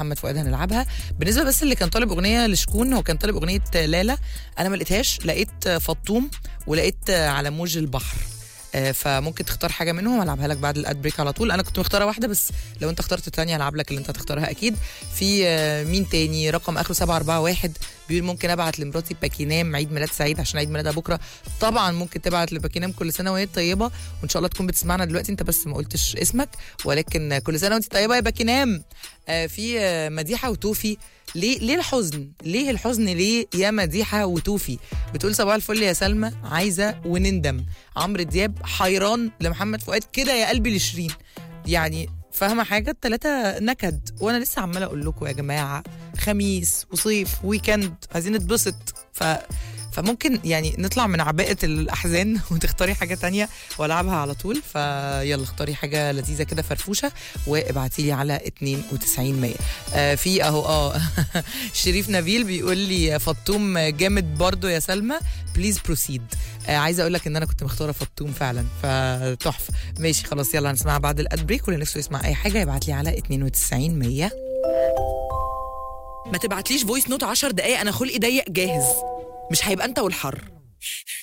محمد فؤاد هنلعبها بالنسبه بس اللي كان طالب اغنيه لشكون هو كان طالب اغنيه لالا انا ما لقيتهاش لقيت فطوم ولقيت على موج البحر آه، فممكن تختار حاجه منهم هلعبها لك بعد الاد بريك على طول انا كنت مختاره واحده بس لو انت اخترت الثانيه هلعب لك اللي انت هتختارها اكيد في آه، مين تاني رقم اخره 741 بيقول ممكن ابعت لمراتي باكينام عيد ميلاد سعيد عشان عيد ميلادها بكره طبعا ممكن تبعت لباكينام كل سنه وهي طيبه وان شاء الله تكون بتسمعنا دلوقتي انت بس ما قلتش اسمك ولكن كل سنه وانت طيبه يا باكينام آه، في آه، مديحه وتوفي ليه ليه الحزن؟ ليه الحزن ليه يا مديحه وتوفي؟ بتقول صباح الفل يا سلمى عايزه ونندم عمرو دياب حيران لمحمد فؤاد كده يا قلبي لشيرين يعني فاهمه حاجه التلاته نكد وانا لسه عماله اقول لكم يا جماعه خميس وصيف ويكند عايزين نتبسط ف فممكن يعني نطلع من عباءة الأحزان وتختاري حاجة تانية والعبها على طول فيلا اختاري حاجة لذيذة كده فرفوشة وابعتي لي على 92 100 آه في اهو اه شريف نبيل بيقول لي فطوم جامد برضو يا سلمى بليز بروسيد آه عايزه اقول لك ان انا كنت مختاره فطوم فعلا فتحفه ماشي خلاص يلا هنسمعها بعد الاد بريك واللي نفسه يسمع اي حاجه يبعت لي على 92 100 ما تبعتليش فويس نوت 10 دقايق انا خلقي ضيق جاهز مش هيبقى انت والحر